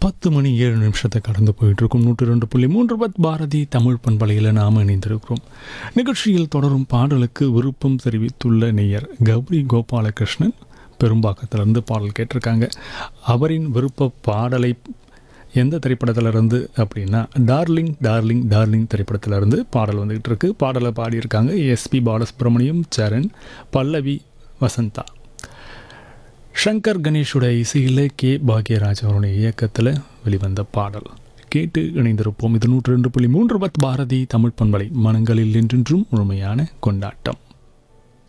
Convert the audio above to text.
பத்து மணி ஏழு நிமிஷத்தை கடந்து போயிட்டு இருக்கும் நூற்றி ரெண்டு புள்ளி மூன்று பத் பாரதி தமிழ் பண்பலையில் நாம் இணைந்திருக்கிறோம் நிகழ்ச்சியில் தொடரும் பாடலுக்கு விருப்பம் தெரிவித்துள்ள நேயர் கௌரி கோபாலகிருஷ்ணன் பெரும்பாக்கத்திலிருந்து பாடல் கேட்டிருக்காங்க அவரின் விருப்ப பாடலை எந்த திரைப்படத்திலிருந்து அப்படின்னா டார்லிங் டார்லிங் டார்லிங் திரைப்படத்திலிருந்து பாடல் வந்துகிட்டு இருக்கு பாடலை பாடியிருக்காங்க எஸ்பி பாலசுப்ரமணியம் சரண் பல்லவி வசந்தா ஷங்கர் கணேஷோட இசையில் கே பாக்யராஜ் அவருடைய இயக்கத்தில் வெளிவந்த பாடல் கேட்டு இணைந்திருப்போம் இது நூற்றி ரெண்டு புள்ளி மூன்று பத் பாரதி தமிழ் பண்பலை மனங்களில் என்றென்றும் முழுமையான கொண்டாட்டம்